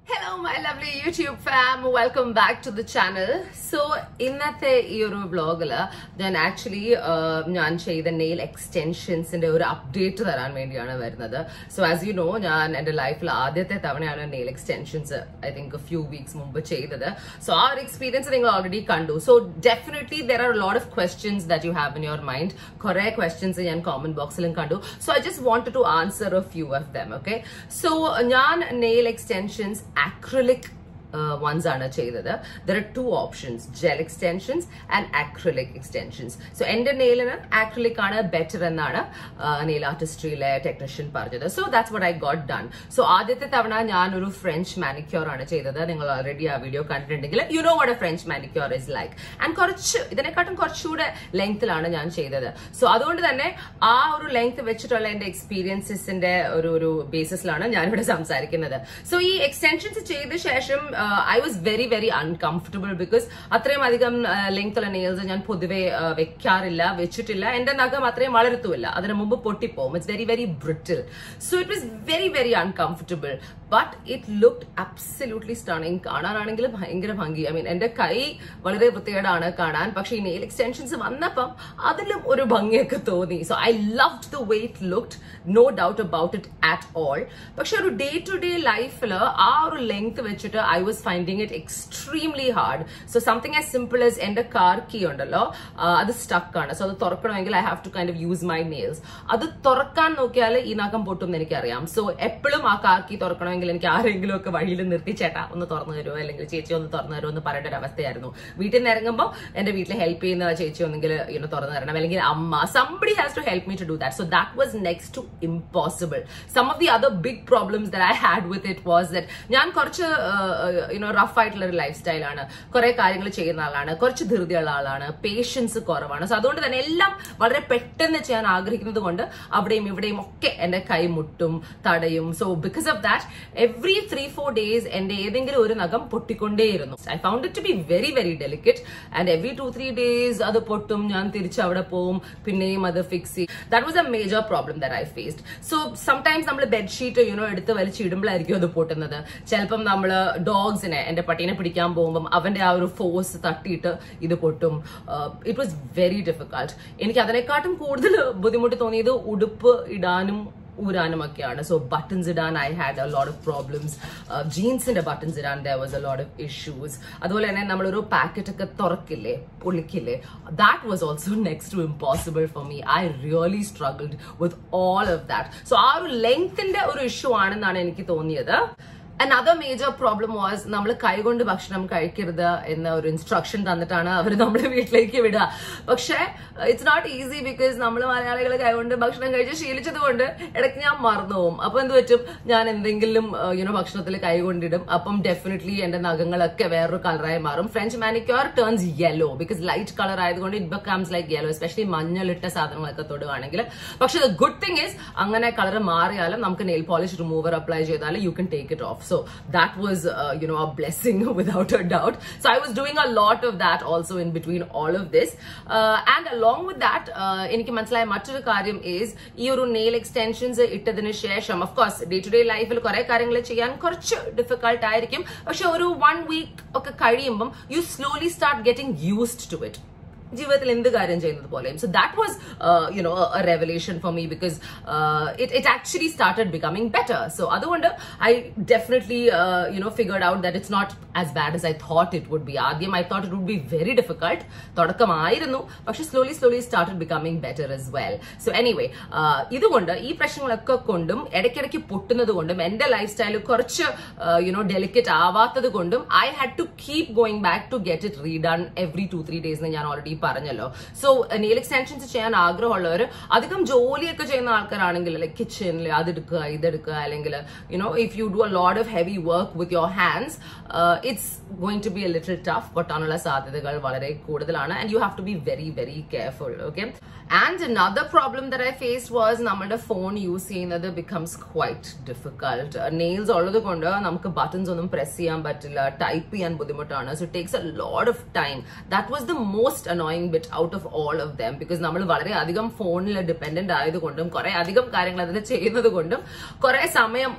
Hello my lovely YouTube fam welcome back to the channel so ഇന്നത്തെ ഈ ഒരു വ്ലോഗില് ഞാൻ ആക്ച്വലി ഞാൻ ചെയ്ത നെയിൽ എക്സ്റ്റൻഷൻസിന്റെ ഒരു അപ്ഡേറ്റ് തരാൻ വേണ്ടിയാണ് വരുന്നത് സോ ആസ് യു നോ ഞാൻ എന്റെ ലൈഫിൽ ആദ്യത്തെ തവണയാണ് nail extensions I think few weeks മുമ്പ് ചെയ്തത് സോ ആ ഒരു എക്സ്പീരിയൻസ് നിങ്ങൾ ഓൾറെഡി കണ്ടു so definitely there are lot of questions that you have in your mind കുറെ ക്വസ്റ്റ്യൻസ് ഞാൻ കോമന്റ് ബോക്സിലും കണ്ടു so I just want to answer a few of them okay so ഞാൻ നെയിൽ എക്സ്റ്റൻഷൻസ് acrylic വൺസ് ആണ് ചെയ്തത് there are two options gel extensions and acrylic extensions so എന്റെ നെയിലിന് acrylic ആണ് ബെറ്റർ എന്നാണ് നെയിൽ ആർട്ടിസ്ട്രിയിലെ ടെക്നീഷ്യൻ പറഞ്ഞത് so that's what I got done so ആദ്യത്തെ തവണ ഞാൻ ഒരു ഫ്രഞ്ച് മാനിക്യൂർ ആണ് ചെയ്തത് നിങ്ങൾ ഓൾറെഡി ആ വീഡിയോ കണ്ടിട്ടുണ്ടെങ്കിൽ you know what a French manicure is like and കുറച്ച് ഇതിനെക്കാട്ടും കുറച്ചുകൂടെ ലെങ്ത്തിലാണ് ഞാൻ ചെയ്തത് സോ അതുകൊണ്ട് തന്നെ ആ ഒരു ലെങ്ത് വെച്ചിട്ടുള്ള എന്റെ എക്സ്പീരിയൻസസിന്റെ ഒരു ഒരു ബേസിസിലാണ് ഞാനിവിടെ സംസാരിക്കുന്നത് സോ ഈ എക്സ്റ്റൻഷൻസ് ചെയ്ത ശേഷം I was very very uncomfortable because അത്രയും അധികം ലെങ്ത് ഉള്ള നെയിൽസ് ഞാൻ പൊതുവെ വെക്കാറില്ല വെച്ചിട്ടില്ല എന്റെ നഖം അത്രയും വളരത്തുമില്ല അതിന് മുമ്പ് പൊട്ടിപ്പോവും it's very very brittle so it was very very uncomfortable but it looked absolutely stunning കാണാനാണെങ്കിൽ ഭയങ്കര ഭംഗി ഐ മീൻ എന്റെ കൈ വളരെ വൃത്തികേടാണ് കാണാൻ പക്ഷെ ഈ നെയിൽ എക്സ്റ്റൻഷൻസ് വന്നപ്പം അതിലും ഒരു ഭംഗിയൊക്കെ തോന്നി so I love the way it looked no doubt about it at all പക്ഷെ ഒരു ഡേ ടു ഡേ ലൈഫിൽ ആ ഒരു ലെങ്ത് വെച്ചിട്ട് I was finding it extremely hard so something as simple as എന്റെ കാർ കീ ഉണ്ടല്ലോ അത് സ്റ്റക്ക് ആണ് സോ അത് തുറക്കണമെങ്കിൽ I have to kind of use my nails അത് തുറക്കാൻ നോക്കിയാൽ ഈ നഖം പൊട്ടും എന്ന് എനിക്കറിയാം സോ എപ്പോഴും ആ കാർ കീ തുറക്കണമെങ്കിൽ എനിക്ക് ആരെങ്കിലും ഒക്കെ വഴിയിൽ നിർത്തി ചേട്ടാ ഒന്ന് തുറന്നു തരുമോ അല്ലെങ്കിൽ ചേച്ചി ഒന്ന് തുറന്നു തരുമോ എന്ന് പറയേണ്ട ഒരു അവസ്ഥയായിരുന്നു വീട്ടിൽ നിന്ന് ഇറങ്ങുമ്പോൾ എന്റെ വീട്ടിൽ ഹെൽപ്പ് ചെയ്യുന്ന ചേച്ചി ഒന്നെങ്കിൽ ഇങ്ങനെ തുറന്നു തരണം അല്ലെങ്കിൽ അമ്മ somebody has to help me to do that so that was next to impossible some of the other big problems that I had with it was that ഞാൻ കുറച്ച് യുനോ റഫ് ആയിട്ടുള്ള ഒരു ലൈഫ് സ്റ്റൈലാണ് കുറെ കാര്യങ്ങൾ ചെയ്യുന്ന ആളാണ് കുറച്ച് ധൃതിയുള്ള ആളാണ് പേഷ്യൻസ് കുറവാണ് സോ അതുകൊണ്ട് തന്നെ എല്ലാം വളരെ പെട്ടെന്ന് ചെയ്യാൻ ആഗ്രഹിക്കുന്നത് കൊണ്ട് അവിടെയും ഇവിടെയും ഒക്കെ എന്റെ കൈ മുട്ടും തടയും so because of that every three four days എന്റെ ഏതെങ്കിലും ഒരു നഖം പൊട്ടിക്കൊണ്ടേയിരുന്നു I found it to be very very delicate and every two three days അത് പൊട്ടും ഞാൻ തിരിച്ച് അവിടെ പോവും പിന്നെയും അത് ഫിക്സ് ചെയ്യും that was a major problem that I faced so sometimes നമ്മൾ ബെഡ്ഷീറ്റ് യുനോ എടുത്ത് വലിച്ചിടുമ്പോഴായിരിക്കും അത് പൊട്ടുന്നത് ചിലപ്പം നമ്മൾ ഡോഗ്സിനെ എന്റെ പട്ടീനെ പിടിക്കാൻ പോകുമ്പം അവന്റെ ആ ഒരു ഫോഴ്സ് തട്ടിയിട്ട് ഇത് പൊട്ടും ഇറ്റ് വാസ് വെരി ഡിഫിക്കൾട്ട് എനിക്ക് അതിനെക്കാട്ടും കൂടുതൽ ബുദ്ധിമുട്ട് തോന്നിയത് ഉടുപ്പ് ഇടാനും ഊരാനും ഒക്കെയാണ് സോ ബട്ടൺസ് ഇടാൻ I had a lot of problems ജീൻസിന്റെ ബട്ടൺസ് ഇടാൻ there was a lot of issues അതുപോലെ തന്നെ നമ്മളൊരു പാക്കറ്റ് ഒക്കെ തുറക്കില്ലേ പൊളിക്കില്ലേ that was also next to impossible for me I really struggled with all of that so ആ ഒരു ലെങ്ത്തിന്റെ ഒരു ഇഷ്യൂ ആണെന്നാണ് എനിക്ക് തോന്നിയത് അനദർ മേജർ പ്രോബ്ലം വാസ് നമ്മൾ കൈകൊണ്ട് ഭക്ഷണം കഴിക്കരുത് എന്ന ഒരു ഇൻസ്ട്രക്ഷൻ തന്നിട്ടാണ് അവർ നമ്മുടെ വീട്ടിലേക്ക് വിടുക പക്ഷെ ഇറ്റ്സ് നോട്ട് ഈസി ബിക്കോസ് നമ്മൾ മലയാളികൾ കൈകൊണ്ട് ഭക്ഷണം കഴിച്ച് ശീലിച്ചത് കൊണ്ട് ഇടയ്ക്ക് ഞാൻ മറന്നു പോകും അപ്പൊ എന്ത് പറ്റും ഞാൻ എന്തെങ്കിലും യുനോ ഭക്ഷണത്തിൽ കൈ കൊണ്ടിടും അപ്പം ഡെഫിനറ്റ്ലി എന്റെ നഖങ്ങളൊക്കെ വേറൊരു കളറായി മാറും French manicure turns yellow because light colour ആയതുകൊണ്ട് it becomes like yellow especially മഞ്ഞളിട്ട സാധനങ്ങളൊക്കെ തൊടുകയാണെങ്കിൽ പക്ഷെ ദ ഗുഡ് തിങ് ഇസ് അങ്ങനെ കളർ മാറിയാലും നമുക്ക് നെയിൽ പോളിഷ് റിമൂവർ അപ്ലൈ ചെയ്താൽ you can take it off So that was, uh, you know, a blessing without a doubt. So I was doing a lot of that also in between all of this. Uh, and along with that, എനിക്ക് മനസ്സിലായ മറ്റൊരു കാര്യം is ഈ ഒരു nail extensions ഇട്ടതിന് ശേഷം of course day to day ലൈഫിൽ കുറെ കാര്യങ്ങൾ ചെയ്യാൻ കുറച്ച് ഡിഫിക്കൾട്ട് ആയിരിക്കും പക്ഷെ ഒരു വൺ വീക്ക് ഒക്കെ കഴിയുമ്പം you slowly start getting used to it ജീവിതത്തിൽ എന്ത് കാര്യം ചെയ്യുന്നത് പോലെയും so that was you know revelation for me because it it actually started becoming better so അതുകൊണ്ട് I definitely you know figured out that it's not as bad as I thought it would be ആദ്യം I thought it would be very difficult തുടക്കമായിരുന്നു പക്ഷെ slowly slowly started becoming better as well so anyway ഇതുകൊണ്ട് ഈ പ്രശ്നങ്ങളൊക്കെ കൊണ്ടും ഇടയ്ക്കിടയ്ക്ക് പൊട്ടുന്നത് കൊണ്ടും എന്റെ ലൈഫ് സ്റ്റൈൽ കുറച്ച് യുനോ ഡെലിക്കറ്റ് ആവാത്തത് കൊണ്ടും I had to keep going back to get it redone every two three days ഞാൻ ഓൾറെഡി പറഞ്ഞല്ലോ സോ നെയിൽ എക്സ്റ്റൻഷൻസ് ചെയ്യാൻ ആഗ്രഹമുള്ളവർ അധികം ജോലിയൊക്കെ ചെയ്യുന്ന ആൾക്കാരാണെങ്കിൽ ലൈക്ക് കിച്ചണിൽ അതെടുക്കുക ഇതെടുക്കുക അല്ലെങ്കിൽ you know if you do a load of heavy work with your hands it's going to be a little tough പൊട്ടാനുള്ള സാധ്യതകൾ വളരെ കൂടുതലാണ് and you have to be very very careful okay and another problem that I face was നമ്മുടെ phone use ചെയ്യുന്നത് becomes quite difficult nails ഉള്ളത് കൊണ്ട് നമുക്ക് buttons ഒന്നും പ്രസ് ചെയ്യാൻ പറ്റില്ല ടൈപ്പ് ചെയ്യാൻ ബുദ്ധിമുട്ടാണ് so takes a load of time that was the most annoying bit out of all of them because നമ്മൾ വളരെ അധികം ഫോണിൽ ഡിപ്പെൻഡന്റ് ആയതുകൊണ്ടും കുറെ അധികം കാര്യങ്ങൾ അതിൽ ചെയ്യുന്നത് കൊണ്ടും കുറെ സമയം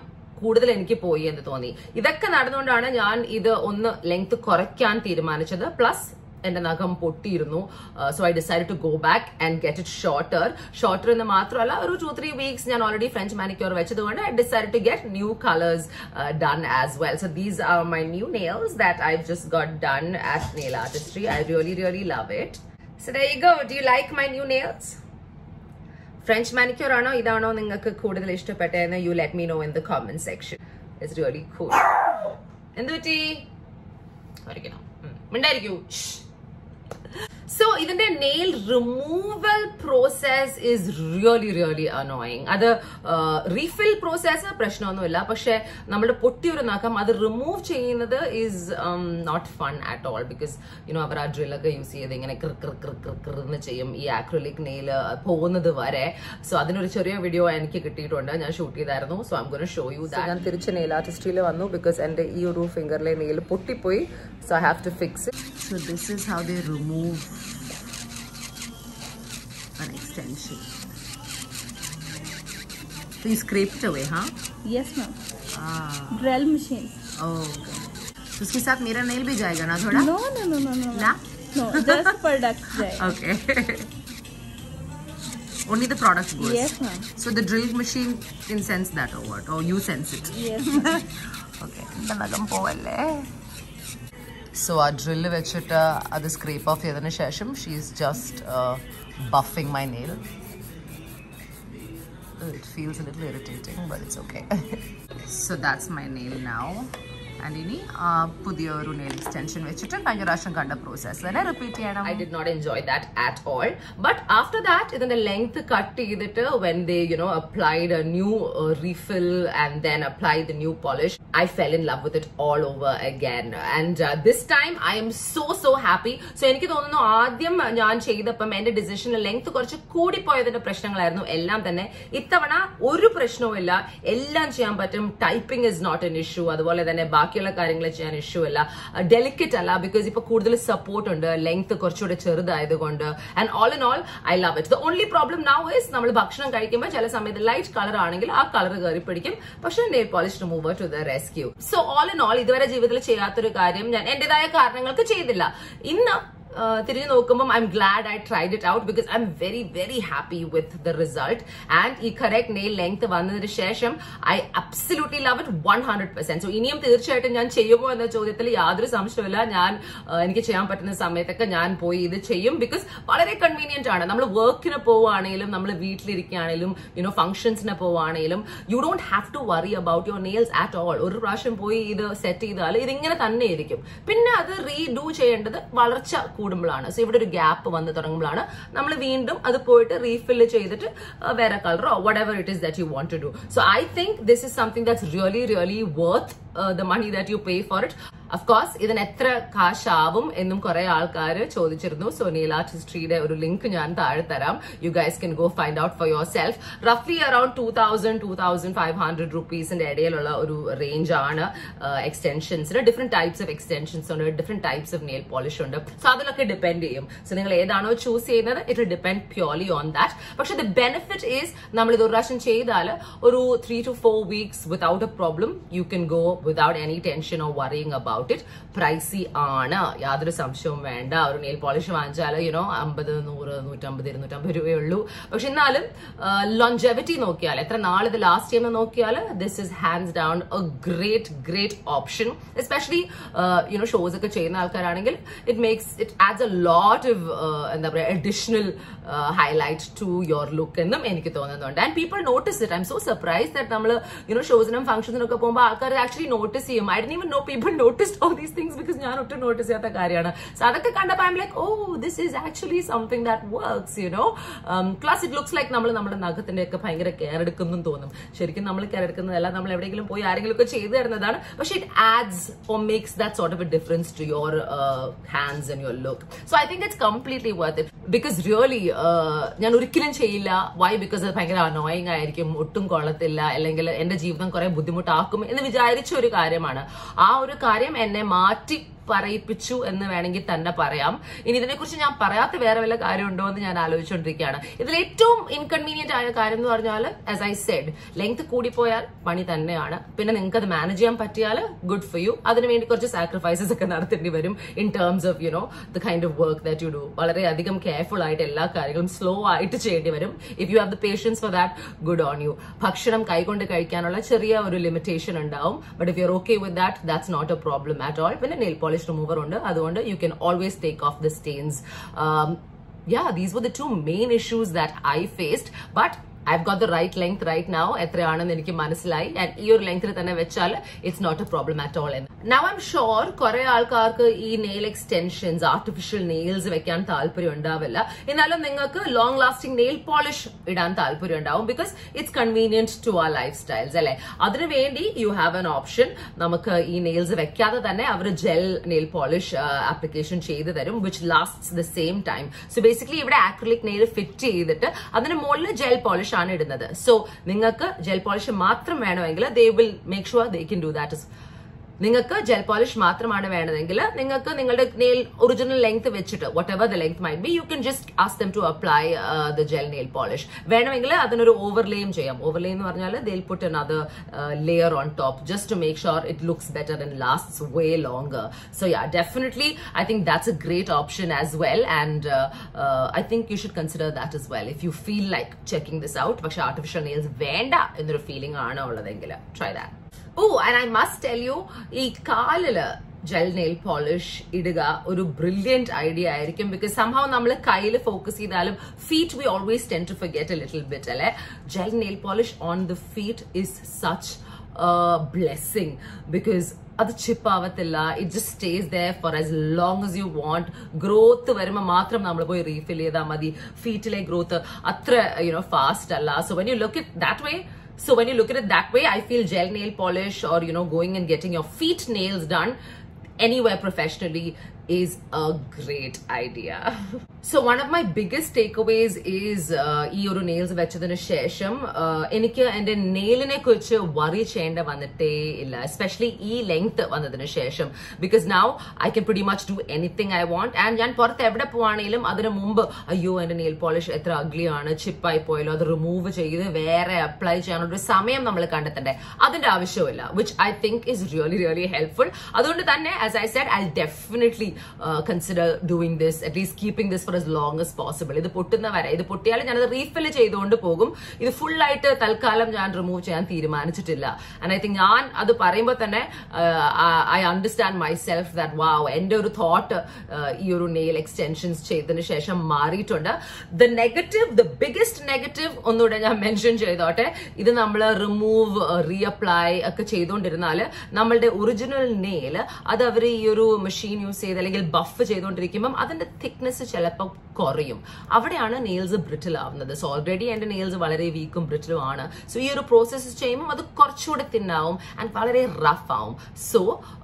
കൂടുതൽ എനിക്ക് പോയി എന്ന് തോന്നി ഇതൊക്കെ നടന്നുകൊണ്ടാണ് ഞാൻ ഇത് ഒന്ന് ലെങ്ത് കുറയ്ക്കാൻ തീരുമാനിച്ചത് പ്ലസ് എന്റെ നഖം പൊട്ടിയിരുന്നു so I decide to go back and get it shorter shorter എന്ന് മാത്രമല്ല ഒരു ടു ത്രീ വീക്സ് ഞാൻ ഓൾറെഡി ഫ്രഞ്ച് മാനിക്യൂർ വെച്ചതുകൊണ്ട് I decide to get new colours done as well so these are my new nails that I just got done at nail artistry I really really love it so there you go do you like my new nails French manicure ആണോ ഇതാണോ നിങ്ങൾക്ക് കൂടുതൽ ഇഷ്ടപ്പെട്ടതെന്ന് you let me know in the comment section it's really cool എന്ത് പറ്റി വരയ്ക്കണം മിണ്ടായിരിക്കൂ so ഇതിന്റെ nail removal process is really really annoying അത് റീഫിൽ പ്രോസസ് പ്രശ്നമൊന്നുമില്ല പക്ഷെ നമ്മുടെ പൊട്ടിയൊരു നഖം അത് റിമൂവ് ചെയ്യുന്നത് is not fun at all because you know അവർ ആ ഡ്രില്ലൊക്കെ യൂസ് ചെയ്ത് ഇങ്ങനെ ക്രിർ ക്രിർ ക്രിർ ക്രിർ ക്രിർ എന്ന് ചെയ്യും ഈ ആക്രിലിക് നെയിൽ പോകുന്നത് വരെ സോ അതിനൊരു ചെറിയ വീഡിയോ എനിക്ക് കിട്ടിയിട്ടുണ്ട് ഞാൻ ഷൂട്ട് ചെയ്തായിരുന്നു so I'm gonna show you ഞാൻ തിരിച്ച് നെയിൽ ആർട്ടിസ്റ്റിൽ വന്നു ബിക്കോസ് എന്റെ ഈ ഒരു ഫിംഗറിലെ നെയിൽ പൊട്ടിപ്പോയി so I have to fix it so this is how they remove an extension. So you scrape it away, huh? Yes, ma'am. Ah, Drell machine. okay. तो उसके साथ मेरा नेल भी जाएगा ना थोड़ा No, no, no, no, no. ना No, just product jai. okay only the product goes Yes, ma'am. so the drill machine can sense that or what or you sense it Yes, ma'am. okay നഖം പോവല്ലേ so ആ drill വെച്ചിട്ട് അത് scrape off ചെയ്തതിന് ശേഷം she is just buffing my nail it feels a little irritating but it's okay so that's my nail now and ഇനി ആ, പുതിയ ഒരു നെയിൽ എക്സ്റ്റൻഷൻ വെച്ചിട്ട് കഴിഞ്ഞ പ്രാവശ്യം കണ്ട പ്രോസസ് തന്നെ റിപ്പീറ്റ് ചെയ്യണം I did not enjoy that at all but after that ഇതിന്റെ ലെങ്ത് കട്ട് ചെയ്തിട്ട് when they you know applied a new refill and then apply the new polish I fell in love with it all over again and this time I am so so happy so എനിക്ക് തോന്നുന്നു ആദ്യം ഞാൻ ചെയ്തപ്പം എന്റെ ഡിസിഷനിൽ length കുറച്ച് കൂടിപ്പോയതിന്റെ പ്രശ്നങ്ങളായിരുന്നു എല്ലാം തന്നെ ഇത്തവണ ഒരു പ്രശ്നവും ഇല്ല എല്ലാം ചെയ്യാൻ പറ്റും typing is not an issue അതുപോലെ തന്നെ ബാക്കിയുള്ള കാര്യങ്ങൾ ചെയ്യാൻ ഇഷ്യൂ അല്ല ഡെലിക്കറ്റ് അല്ല ബിക്കോസ് ഇപ്പൊ കൂടുതൽ സപ്പോർട്ട് ഉണ്ട് ലെങ്ത് കുറച്ചുകൂടെ ചെറുതായതുകൊണ്ട് and all in all I love it the only problem now is നമ്മൾ ഭക്ഷണം കഴിക്കുമ്പോൾ ചില സമയത്ത് ലൈറ്റ് കളർ ആണെങ്കിൽ ആ കളർ കയറി പിടിക്കും പക്ഷെ nail polish remover to the rescue so all in all ഇതുവരെ ജീവിതത്തിൽ ചെയ്യാത്തൊരു കാര്യം ഞാൻ എന്റേതായ കാരണങ്ങൾക്ക് ചെയ്തില്ല ഇന്ന് uh, തിരിഞ്ഞു നോക്കുമ്പോൾ I am glad I tried it out because I am very very happy with the result and ഈ കറക്റ്റ് നെയിൽ ലെങ്ത് വന്നതിന് ശേഷം I absolutely love it one hundred percent so ഇനിയും തീർച്ചയായിട്ടും ഞാൻ ചെയ്യുമോ എന്ന ചോദ്യത്തിൽ യാതൊരു സംശയമില്ല ഞാൻ uh, എനിക്ക് ചെയ്യാൻ പറ്റുന്ന സമയത്തൊക്കെ ഞാൻ പോയി ഇത് ചെയ്യും ബിക്കോസ് വളരെ കൺവീനിയന്റ് ആണ് നമ്മൾ വർക്കിന് പോവുകയാണെങ്കിലും നമ്മൾ വീട്ടിലിരിക്കുകയാണെങ്കിലും യുനോ ഫംഗ്ഷൻസിന് പോവുകയാണെങ്കിലും you don't have to worry about your nails at all ഒരു പ്രാവശ്യം പോയി ഇത് സെറ്റ് ചെയ്താൽ ഇതിങ്ങനെ തന്നെ ഇരിക്കും പിന്നെ അത് റീഡൂ ചെയ്യേണ്ടത് വളർച്ച കൂടുമ്പോഴാണ് സോ ഇവിടെ ഒരു ഗ്യാപ്പ് വന്ന് തുടങ്ങുമ്പോഴാണ് നമ്മൾ വീണ്ടും അത് പോയിട്ട് റീഫില്ല് ചെയ്തിട്ട് ആ, വേറെ കളറോ whatever it is that you want to do so I think this is something that's really really worth the money that you pay for it of course ഇതിന് എത്ര കാശാവും എന്നും കുറെ ആൾക്കാർ ചോദിച്ചിരുന്നു സോ നീൽ ആർട്ട് ഹിസ്റ്ററിയുടെ ഒരു ലിങ്ക് ഞാൻ താഴെ തരാം you guys can go find out for yourself റഫ്ലി around two thousand two thousand five hundred റുപ്പീസിന്റെ ഇടയിലുള്ള ഒരു റേഞ്ച് ആണ് എക്സ്റ്റൻഷൻസിന് ഡിഫറെന്റ് ടൈപ്സ് ഓഫ് എക്സ്റ്റൻഷൻസ് ഉണ്ട് different types of nail polish ഉണ്ട് സോ അതിലൊക്കെ ഡിപെൻഡ് ചെയ്യും സോ നിങ്ങൾ ഏതാണോ ചൂസ് ചെയ്യുന്നത് it depend purely on that പക്ഷെ ദ ബെനിഫിറ്റ് ഈസ് നമ്മൾ ഇത് ഒരു പ്രാവശ്യം ചെയ്താൽ ഒരു three to four weeks without a problem you can go without any tension or worrying about it pricey ആണ് യാതൊരു സംശയവും വേണ്ട ഒരു നെയിൽ പോളിഷ് വാങ്ങിച്ചാൽ യുനോ അമ്പത് നൂറ് നൂറ്റമ്പത് ഇരുന്നൂറ്റമ്പത് രൂപയേ ഉള്ളൂ പക്ഷെ എന്നാലും ലോഞ്ചെവിറ്റി നോക്കിയാൽ എത്ര നാൾ ഇത് ലാസ്റ്റ് ചെയ്യുന്ന നോക്കിയാൽ this is hands down a great great option especially you know shows ഒക്കെ ചെയ്യുന്ന ആൾക്കാരാണെങ്കിൽ it makes it adds a lot of എന്താ പറയുക additional highlight to your look എന്നും എനിക്ക് തോന്നുന്നുണ്ട് and people notice it I am so surprised that നമ്മൾ you know ഷോസിനും ഫംഗ്ഷൻസിനും ഒക്കെ പോകുമ്പോൾ ആൾക്കാർ ആക്ച്വലി നോട്ടീസ് ചെയ്യും ഐ ഡി know people notice all these things because ഞാൻ ഒട്ടും നോട്ടീസ് ചെയ്യാത്ത കാര്യമാണ് സോ അതൊക്കെ കണ്ടപ്പോൾ I am like oh this is actually something that works you know plus it looks like നമ്മൾ നമ്മുടെ നഖത്തിന്റെ ഒക്കെ ഭയങ്കര കെയർ എടുക്കുന്നു തോന്നും ശരിക്കും നമ്മൾ കെയർ എടുക്കുന്നതല്ല നമ്മൾ എവിടെയെങ്കിലും പോയി ആരെങ്കിലും ഒക്കെ ചെയ്തു തരുന്നതാണ് പക്ഷെ it adds or makes that sort of a difference to your hands and your look so I think it's completely worth it because really ഞാൻ ഒരിക്കലും ചെയ്യില്ല വൈ ബിക്കോസ് അത് ഭയങ്കര അനോയിങ് ആയിരിക്കും ഒട്ടും കൊള്ളത്തില്ല അല്ലെങ്കിൽ എന്റെ ജീവിതം കുറെ ബുദ്ധിമുട്ടാക്കും എന്ന് വിചാരിച്ച ഒരു കാര്യമാണ് ആ ഒരു കാര്യം എന്നെ മാറ്റി പറയിപ്പിച്ചു എന്ന് വേണമെങ്കിൽ തന്നെ പറയാം ഇനി ഇതിനെക്കുറിച്ച് ഞാൻ പറയാത്ത വേറെ വല്ല കാര്യമുണ്ടോ എന്ന് ഞാൻ ആലോചിച്ചുകൊണ്ടിരിക്കുകയാണ് ഇതിൽ ഏറ്റവും ഇൻകൺവീനിയന്റ് ആയ കാര്യം എന്ന് പറഞ്ഞാൽ ആസ് ഐ സെഡ് ലെങ്ത് കൂടിപ്പോയാൽ പണി തന്നെയാണ് പിന്നെ നിങ്ങൾക്ക് അത് മാനേജ് ചെയ്യാൻ പറ്റിയാൽ ഗുഡ് ഫോർ യു അതിനുവേണ്ടി കുറച്ച് സാക്രിഫൈസസ് ഒക്കെ നടത്തേണ്ടി വരും in terms of you know the kind of work that you do വളരെയധികം കെയർഫുൾ ആയിട്ട് എല്ലാ കാര്യങ്ങളും സ്ലോ ആയിട്ട് ചെയ്യേണ്ടി വരും if you have the patience for that good on you ഭക്ഷണം കൈകൊണ്ട് കഴിക്കാനുള്ള ചെറിയ ഒരു ലിമിറ്റേഷൻ ഉണ്ടാവും but if you okay with that that's not a problem at all പിന്നെ നെയിൽ പോളിഷ് റിമൂവർ ഉണ്ട് അതുകൊണ്ട് you can always take off the stains yeah, these were the two main issues that I faced. But I've got the right length right now. എത്രയാണെന്ന് എനിക്ക് മനസ്സിലായി and ഈ ഒരു ലെങ്ത്തിൽ തന്നെ വെച്ചാൽ it's not a problem at all now I'm sure കുറെ ആൾക്കാർക്ക് ഈ നെയിൽ എക്സ്റ്റൻഷൻസ് ആർട്ടിഫിഷ്യൽ നെയിൽസ് വെക്കാൻ താല്പര്യം ഉണ്ടാവില്ല എന്നാലും നിങ്ങൾക്ക് ലോങ് ലാസ്റ്റിംഗ് നെയിൽ പോളിഷ് ഇടാൻ താല്പര്യം ഉണ്ടാവും because it's convenient to our life styles അല്ലെ അതിനു വേണ്ടി യു ഹാവ് എൻ ഓപ്ഷൻ നമുക്ക് ഈ നെയിൽസ് വെക്കാതെ തന്നെ അവർ ജെൽ നെയിൽ പോളിഷ് ആപ്ലിക്കേഷൻ ചെയ്തു തരും which last the same time so basically ഇവിടെ ആക്രിലിക് നെയിൽ ഫിറ്റ് ചെയ്തിട്ട് അതിന് മുകളിൽ ജെൽ പോളിഷ് ആണ് ഇടുന്നത് സോ നിങ്ങൾക്ക് ജെൽ പോളിഷ് മാത്രം വേണമെങ്കിൽ they will make sure they can do that നിങ്ങൾക്ക് ജെൽ പോളിഷ് മാത്രമാണ് വേണ്ടതെങ്കിൽ നിങ്ങൾക്ക് നിങ്ങളുടെ നെയിൽ ഒറിജിനൽ ലെങ്ത് വെച്ചിട്ട് whatever the length might be you can just ask them to apply the gel nail polish വേണമെങ്കിൽ അതിനൊരു ഓവർലേയും ചെയ്യാം ഓവർലേ എന്ന് പറഞ്ഞാൽ ദിൽ puttu another uh, layer on top just to make sure it looks better and lasts way longer so yeah definitely i think that's a great option as well and uh, uh, i think you should consider that as well if you feel like checking this out പക്ഷെ artificial nails വേണ്ട എന്നൊരു feeling ആണ് ഉള്ളതെങ്കിൽ try that oh and I must tell you ഈ കാലില് gel nail polish ഇടുക ഒരു brilliant idea ആയിരിക്കും ബിക്കോസ് സംഭവം നമ്മൾ കയ്യിൽ ഫോക്കസ് ചെയ്താലും feet we always tend to forget a little bit അല്ലെ gel nail polish on the feet is such blessing because അത് ചിപ്പ് ആവത്തില്ല it just stays there for as long as you want growth വരുമ്പോൾ മാത്രം നമ്മൾ പോയി refill ചെയ്താൽ മതി ഫീറ്റിലെ ഗ്രോത്ത് അത്ര യുനോ ഫാസ്റ്റ് അല്ല so when you look it that way So when you look at it that way, I feel gel nail polish or, you know, going and getting your feet nails done anywhere professionally is a great idea. so one of my biggest takeaways is uh, ഈ ഒരു nails വെച്ചതിന് ശേഷം uh, എനിക്ക് എന്റെ നെയിലിനെ കുറിച്ച് worry ചെയ്യേണ്ട വന്നിട്ടേ ഇല്ല എസ്പെഷ്യലി ഈ ലെങ്ത് വന്നതിന് ശേഷം because now I can pretty much do anything I want and ഞാൻ പുറത്ത് എവിടെ പോവാണെങ്കിലും അതിന് മുമ്പ് അയ്യോ എന്റെ നെയിൽ പോളിഷ് എത്ര അഗ്ലിയാണ് ചിപ്പായി പോയാലോ അത് റിമൂവ് ചെയ്ത് വേറെ അപ്ലൈ ചെയ്യാനുള്ള ഒരു സമയം നമ്മൾ കണ്ടെത്തണ്ടേ അതിന്റെ ആവശ്യമില്ല which I think is really really helpful അതുകൊണ്ട് തന്നെ as I said I definitely consider doing this at least keeping this for as long as possible ഇത് പൊട്ടുന്ന വരെ ഇത് പൊട്ടിയാൽ ഞാനത് റീഫിൽ ചെയ്തുകൊണ്ട് പോകും ഇത് ഫുൾ ആയിട്ട് തൽക്കാലം ഞാൻ റിമൂവ് ചെയ്യാൻ തീരുമാനിച്ചിട്ടില്ല ആൻഡ് ഐ തിങ്ക് ഞാൻ അത് പറയുമ്പോൾ തന്നെ I understand myself that wow എന്റെ ഒരു തോട്ട് ഈ ഒരു നെയിൽ എക്സ്റ്റൻഷൻസ് ചെയ്തതിന് ശേഷം മാറിയിട്ടുണ്ട് the negative the biggest negative ഒന്നുകൂടെ ഞാൻ മെൻഷൻ ചെയ്തോട്ടെ ഇത് നമ്മൾ റിമൂവ് റീഅപ്ലൈ ഒക്കെ ചെയ്തുകൊണ്ടിരുന്നാൽ നമ്മളുടെ ഒറിജിനൽ നെയിൽ അത് അവർ ഈ ഒരു മെഷീൻ യൂസ് ചെയ്ത് അല്ലെങ്കിൽ ബഫ് ചെയ്തുകൊണ്ടിരിക്കുമ്പം അതിന്റെ തിക്നെസ് ചിലപ്പോൾ കുറയും അവിടെയാണ് നെയിൽസ് ബ്രിറ്റിൽ ആവുന്നത് സോ ഓൾറെഡി എന്റെ നെയിൽസ് വളരെ വീക്കും ബ്രിറ്റിലും ആണ് സോ ഈ ഒരു പ്രോസസ്സ് ചെയ്യുമ്പോൾ അത് കുറച്ചുകൂടെ തിന്നാവും ആൻഡ് വളരെ റഫ് ആവും so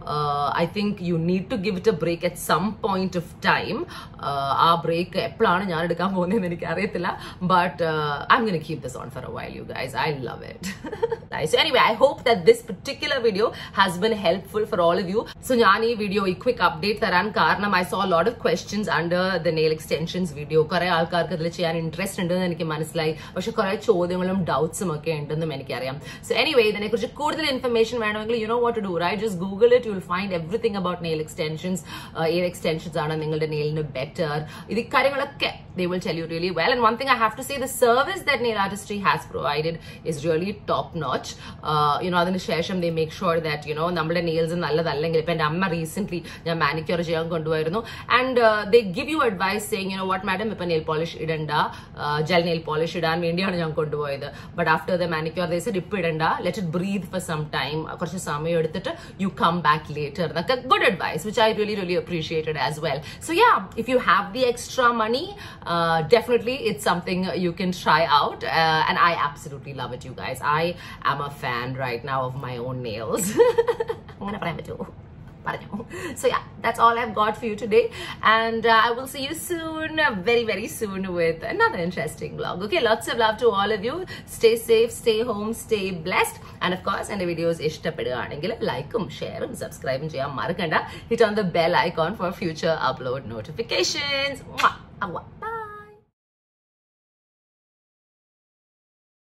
I think you need to give it A break at some point of time ആ ബ്രേക്ക് എപ്പോഴാണ് ഞാൻ എടുക്കാൻ പോകുന്നതെന്ന് എനിക്ക് അറിയത്തില്ല but I M gun keep this on four A while you guys I love it so anyway I hope that this particular video has been helpful for all of you so ഞാൻ ഈ video ഈ quick update തരാൻ കാരണം I saw lot of questions under the nail extensions video കുറെ ആൾക്കാർക്ക് ഇതിൽ ചെയ്യാൻ interest ഉണ്ടെന്ന് എനിക്ക് മനസ്സിലായി പക്ഷെ കുറെ ചോദ്യങ്ങളും ഡൗട്ട്സും ഒക്കെ ഉണ്ടെന്നും എനിക്കറിയാം സോ എനിവേ ഇതിനെക്കുറിച്ച് കൂടുതൽ ഇൻഫർമേഷൻ വേണമെങ്കിൽ you know what to do right just Google it you will find everything about nail extensions ഏത് എക്സ്റ്റൻഷൻസ് ആണ് നിങ്ങളുടെ നെയിലിന് ബെറ്റർ ഇത് കാര്യങ്ങളൊക്കെ they will tell you really well. And one thing I have to say, the service that Nail Artistry has provided is really top notch. Uh, you know, അതിന് ശേഷം they make sure that, you know, നമ്മുടെ nails നല്ലതല്ലെങ്കിൽ ഇപ്പൊ എന്റെ അമ്മ recent ഞാൻ manicure ചെയ്യാൻ കൊണ്ടുപോയിരുന്നു and they give you advice saying you know what madam ഇപ്പൊ നെയിൽ പോളിഷ് ഇടണ്ട ജെൽ നെയിൽ പോളിഷ് ഇടാൻ വേണ്ടിയാണ് ഞാൻ കൊണ്ടുപോയത് but after the manicure they said ഇപ്പൊ ഇടണ്ട let it breathe for some time കുറച്ച് സമയം എടുത്തിട്ട് യു കം ബാക്ക് ലേറ്റർ എന്നൊക്കെ good advice which I really really appreciated as well so yeah if you have the extra money uh, definitely it's something you can try out uh, and i absolutely love it you guys i am a fan right now of my own nails I'm gonna പറയാൻ പറ്റുമോ പറഞ്ഞു so yeah that's all I have got for you today and I will see you soon very very soon with another interesting vlog okay lots of love to all of you stay safe stay home stay blessed and of course എന്റെ videos ഇഷ്ടപ്പെടുകയാണെങ്കിൽ ലൈക്കും ഷെയറും സബ്സ്ക്രൈബും ചെയ്യാൻ മറക്കണ്ട hit on the bell icon for future upload notifications by